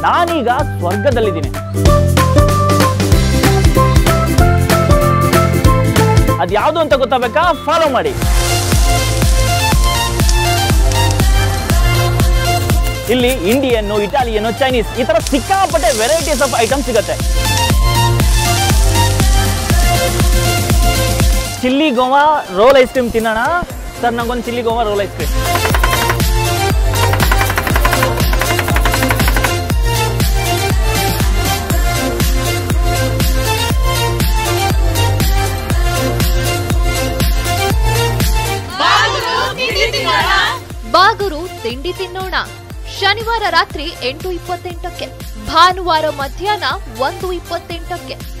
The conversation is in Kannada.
ನಾನೀಗ ಸ್ವರ್ಗದಲ್ಲಿದ್ದೀನಿ ಅದ್ಯಾವುದು ಅಂತ ಗೊತ್ತಾಗಬೇಕಾ ಫಾಲೋ ಮಾಡಿ ಇಲ್ಲಿ ಇಂಡಿಯನ್ ಇಟಾಲಿಯನ್ ಚೈನೀಸ್ ಈ ತರ ಸಿಕ್ಕಾಪಟ್ಟೆ ವೆರೈಟೀಸ್ ಆಫ್ ಐಟಮ್ ಸಿಗತ್ತೆ ಚಿಲ್ಲಿ ಗೋವಾ ರೋಲ್ ಐಸ್ ಕ್ರೀಮ್ ತಿನ್ನೋಣ ಸರ್ ನಂಗೊಂದು ಚಿಲ್ಲಿ ಗೋವಾ ರೋಲ್ ಐಸ್ ಕ್ರೀಮ್ ಬಾಗುರು ತಿಂಡಿ ತಿನ್ನೋಣ ಶನಿವಾರ ರಾತ್ರಿ ಎಂಟು ಇಪ್ಪತ್ತೆಂಟಕ್ಕೆ ಭಾನುವಾರ ಮಧ್ಯಾಹ್ನ ಒಂದು ಇಪ್ಪತ್ತೆಂಟಕ್ಕೆ